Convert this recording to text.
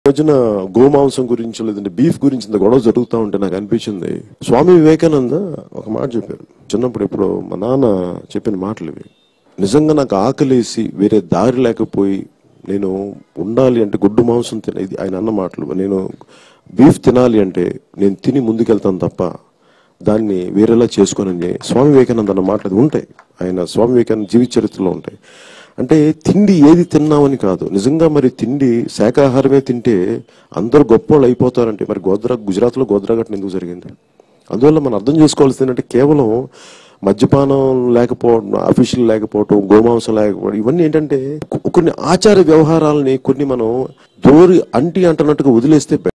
మధ్యన గోమాంసం గురించి లేదంటే బీఫ్ గురించి ఇంత గొడవ జరుగుతూ ఉంటే నాకు అనిపించింది స్వామి వివేకానంద ఒక మాట చెప్పారు చిన్నప్పుడు ఇప్పుడు మా నాన్న చెప్పిన మాటలు ఇవి నిజంగా నాకు ఆకలేసి వేరే దారి లేకపోయి నేను ఉండాలి అంటే గుడ్డు మాంసం తిన ఇది ఆయన అన్న మాటలు నేను బీఫ్ తినాలి అంటే నేను తిని ముందుకెళ్తాను తప్ప దాన్ని వేరేలా చేసుకోనని స్వామి వివేకానంద అన్న మాటలు ఉంటాయి ఆయన స్వామి వివేకానంద జీవిత చరిత్రలో ఉంటాయి అంటే తిండి ఏది తిన్నామని కాదు నిజంగా మరి తిండి శాకాహారమే తింటే అందరూ గొప్పోళ్ళు అయిపోతారంటే మరి గోద్రా గుజరాత్లో గోద్రా ఘటన ఎందుకు జరిగింది అందువల్ల మనం అర్థం చేసుకోవాల్సింది ఏంటంటే కేవలం మద్యపానం లేకపోవడం అఫీషియల్ లేకపోవడం గోమాంసం లేకపోవడం ఇవన్నీ ఏంటంటే కొ- కొన్ని ఆచార వ్యవహారాలని కొన్ని మనం దోరి అంటి అంటున్నట్టుగా వదిలేస్తే